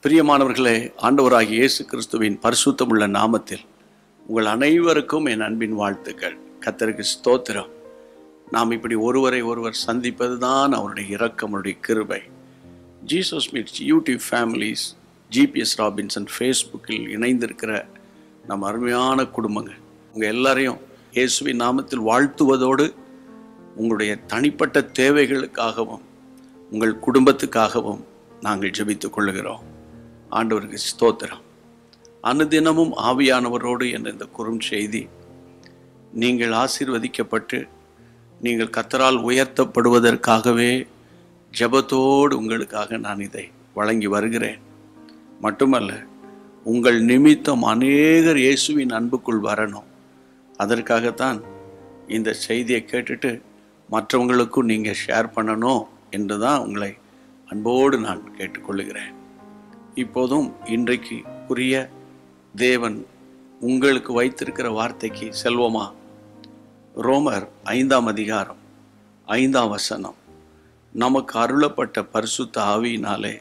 பிரியமானவர்களே ஆண்டவராகிய இயேசு கிறிஸ்துவின் பரிசுத்தமுள்ள நாமத்தில் உங்கள் அனைவருக்கும் என் அன்பின் வாழ்த்துக்கள் கத்தருக்கு ஸ்தோத்திரம் நாம் இப்படி ஒருவரை ஒருவர் சந்திப்பது தான் அவருடைய இரக்கம் அவருடைய கிருபை Jesus meets YouTube families GPS Robinson ஃபேஸ்புக்கில் இணைந்திருக்கிற நம்ம அருமையான குடும்பங்கள் உங்கள் எல்லாரையும் இயேசுவின் நாமத்தில் வாழ்த்துவதோடு உங்களுடைய தனிப்பட்ட தேவைகளுக்காகவும் உங்கள் குடும்பத்துக்காகவும் நாங்கள் ஜெபித்துக் கொள்ளுகிறோம் ஆண்டவருக்கு ஸ்தோத்திரம் அனுதினமும் ஆவியானவரோடு என்ற இந்த குறும் செய்தி நீங்கள் ஆசீர்வதிக்கப்பட்டு நீங்கள் கத்தரால் உயர்த்தப்படுவதற்காகவே ஜெபத்தோடு உங்களுக்காக நான் இதை வழங்கி வருகிறேன் மட்டுமல்ல உங்கள் நிமித்தம் அநேகர் இயேசுவின் அன்புக்குள் வரணும் அதற்காகத்தான் இந்த செய்தியை கேட்டுட்டு மற்றவங்களுக்கும் நீங்கள் ஷேர் பண்ணணும் என்று தான் உங்களை அன்போடு நான் கேட்டுக்கொள்கிறேன் இப்போதும் இன்றைக்கு உரிய தேவன் உங்களுக்கு வைத்திருக்கிற வார்த்தைக்கு செல்வமா ரோமர் ஐந்தாம் அதிகாரம் ஐந்தாம் வசனம் நமக்கு அருளப்பட்ட பரிசுத்த ஆவியினாலே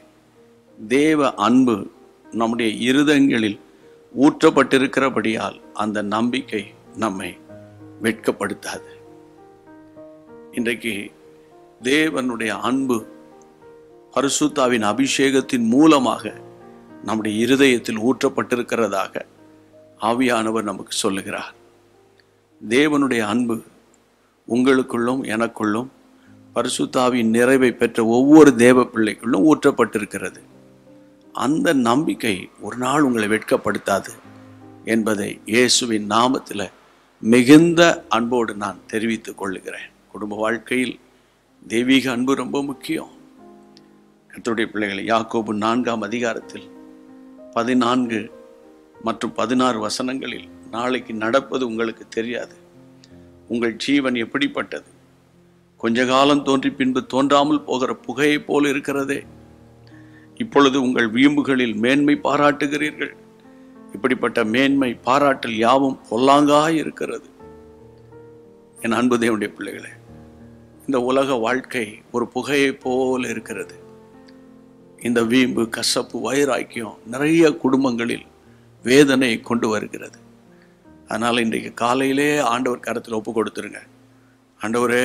தேவ அன்பு நம்முடைய இருதயங்களில் ஊற்றப்பட்டிருக்கிறபடியால் அந்த நம்பிக்கை நம்மை வெட்கப்படுத்தாது இன்றைக்கு தேவனுடைய அன்பு பரிசுத்தாவின் அபிஷேகத்தின் மூலமாக நம்முடைய இருதயத்தில் ஊற்றப்பட்டிருக்கிறதாக ஆவியானவர் நமக்கு சொல்லுகிறார் தேவனுடைய அன்பு உங்களுக்குள்ளும் எனக்குள்ளும் பரிசுத்தாவின் நிறைவை பெற்ற ஒவ்வொரு தேவ பிள்ளைக்குள்ளும் ஊற்றப்பட்டிருக்கிறது அந்த நம்பிக்கை ஒரு நாள் உங்களை வெட்கப்படுத்தாது என்பதை இயேசுவின் நாமத்தில் மிகுந்த அன்போடு நான் தெரிவித்துக் கொள்ளுகிறேன் குடும்ப வாழ்க்கையில் தெய்வீக அன்பு ரொம்ப முக்கியம் கர்த்தருடைய பிள்ளைகளை யாக்கோபு நான்காம் அதிகாரத்தில் பதினான்கு மற்றும் பதினாறு வசனங்களில் நாளைக்கு நடப்பது உங்களுக்கு தெரியாது உங்கள் ஜீவன் எப்படிப்பட்டது கொஞ்ச காலம் தோன்றி பின்பு தோன்றாமல் போகிற புகையைப் போல் இருக்கிறதே இப்பொழுது உங்கள் வீம்புகளில் மேன்மை பாராட்டுகிறீர்கள் இப்படிப்பட்ட மேன்மை பாராட்டல் யாவும் பொல்லாங்காய் இருக்கிறது என் அன்பு தேவனுடைய பிள்ளைகளே இந்த உலக வாழ்க்கை ஒரு புகையைப் போல் இருக்கிறது இந்த வீம்பு கசப்பு வைராக்கியம் நிறைய குடும்பங்களில் வேதனை கொண்டு வருகிறது அதனால் இன்றைக்கு காலையிலே ஆண்டவர் கரத்தில் ஒப்பு கொடுத்துருங்க ஆண்டவரே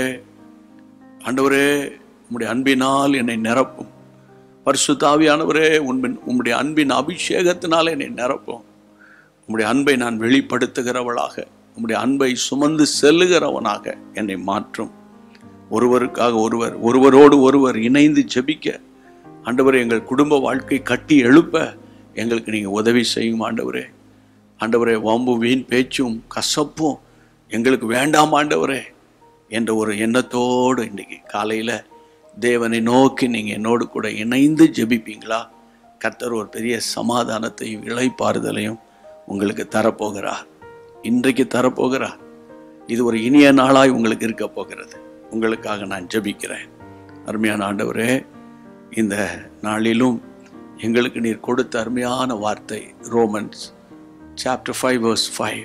ஆண்டவரே உம்முடைய அன்பினால் என்னை நிரப்பும் பரிசுத்தாவியானவரே உண்பின் உம்முடைய அன்பின் அபிஷேகத்தினால் என்னை நிரப்பும் உம்முடைய அன்பை நான் வெளிப்படுத்துகிறவளாக உம்முடைய அன்பை சுமந்து செல்லுகிறவனாக என்னை மாற்றும் ஒருவருக்காக ஒருவர் ஒருவரோடு ஒருவர் இணைந்து ஜெபிக்க ஆண்டவரே எங்கள் குடும்ப வாழ்க்கை கட்டி எழுப்ப எங்களுக்கு நீங்கள் உதவி செய்யும் ஆண்டவரே ஆண்டவரே வம்பு வீண் பேச்சும் கசப்பும் எங்களுக்கு வேண்டாம் ஆண்டவரே என்ற ஒரு எண்ணத்தோடு இன்றைக்கி காலையில் தேவனை நோக்கி நீங்கள் என்னோடு கூட இணைந்து ஜெபிப்பீங்களா கர்த்தர் ஒரு பெரிய சமாதானத்தையும் இளைப்பாறுதலையும் உங்களுக்கு தரப்போகிறார் இன்றைக்கு தரப்போகிறார் இது ஒரு இனிய நாளாய் உங்களுக்கு இருக்க போகிறது உங்களுக்காக நான் ஜெபிக்கிறேன் அருமையான ஆண்டவரே இந்த நாளிலும் எங்களுக்கு நீர் கொடுத்த அருமையான வார்த்தை Romans chapter five verse five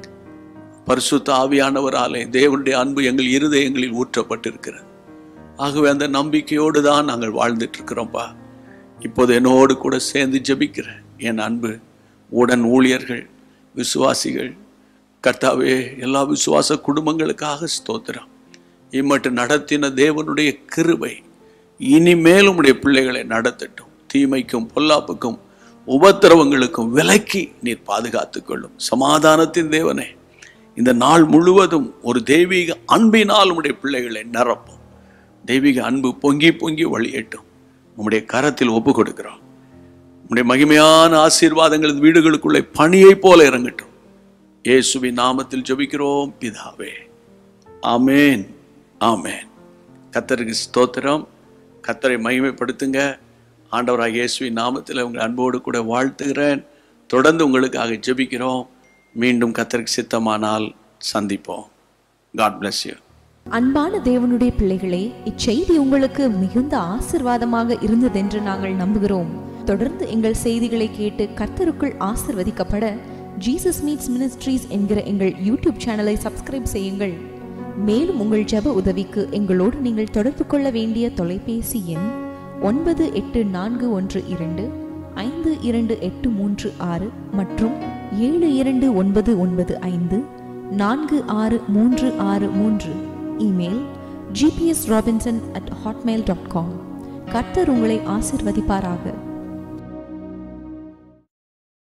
பரிசுத்த ஆவியானவராலே தேவனுடைய அன்பு எங்கள் இருதயங்களில் ஊற்றப்பட்டிருக்கிறது ஆகவே அந்த நம்பிக்கையோடு தான் நாங்கள் வாழ்ந்துட்டு இருக்கிறோம்ப்பா இப்போது என்னோடு கூட சேர்ந்து ஜெபிக்கிறேன் என் அன்பு உடன் ஊழியர்கள் விசுவாசிகள் கர்த்தாவே எல்லா விசுவாச குடும்பங்களுக்காக ஸ்தோத்திரம் இம்மட்டு நடத்தின தேவனுடைய கிருபை இனிமேல் உடைய பிள்ளைகளை நடத்தட்டும் தீமைக்கும் பொல்லாப்புக்கும் உபத்திரவங்களுக்கும் விலக்கி நீர் பாதுகாத்துக் கொள்ளும் சமாதானத்தின் தேவனே இந்த நாள் முழுவதும் ஒரு தெய்வீக அன்பினால் உடைய பிள்ளைகளை நிரப்பும் தெய்வீக அன்பு பொங்கி பொங்கி வழியட்டும் உம்முடைய கரத்தில் ஒப்பு கொடுக்கிறோம் உம்முடைய மகிமையான ஆசீர்வாதங்கள் இந்த வீடுகளுக்குள்ளே பணியைப் போல இறங்கட்டும் இயேசுவின் நாமத்தில் ஜெபிக்கிறோம் பிதாவே ஆமேன் ஆமேன் கத்தருக்கு ஸ்தோத்திரம் கத்தரை மகிமைப்படுத்துங்க ஆண்டவராக இயேசுவின் நாமத்தில் உங்கள் அன்போடு கூட வாழ்த்துகிறேன் தொடர்ந்து உங்களுக்காக ஜெபிக்கிறோம் மீண்டும் கத்தருக்கு சித்தமானால் சந்திப்போம் காட் bless யூ அன்பான தேவனுடைய பிள்ளைகளே இச்செய்தி உங்களுக்கு மிகுந்த ஆசிர்வாதமாக இருந்ததென்று நாங்கள் நம்புகிறோம் தொடர்ந்து எங்கள் செய்திகளை கேட்டு கர்த்தருக்குள் ஆசிர்வதிக்கப்பட ஜீசஸ் மீட்ஸ் மினிஸ்ட்ரீஸ் என்கிற எங்கள் யூடியூப் சேனலை சப்ஸ்கிரைப் செய்யுங்கள் மேலும் உங்கள் ஜெப உதவிக்கு எங்களோடு நீங்கள் தொடர்பு கொள்ள வேண்டிய தொலைபேசி எண் ஒன்பது எட்டு நான்கு ஒன்று இரண்டு ஐந்து இரண்டு எட்டு மூன்று ஆறு மற்றும் ஏழு இரண்டு ஒன்பது ஒன்பது ஐந்து நான்கு ஆறு மூன்று ஆறு மூன்று email GPS Robinson at Hotmail dot com கர்த்தர் உங்களை ஆசிர்வதிப்பாராக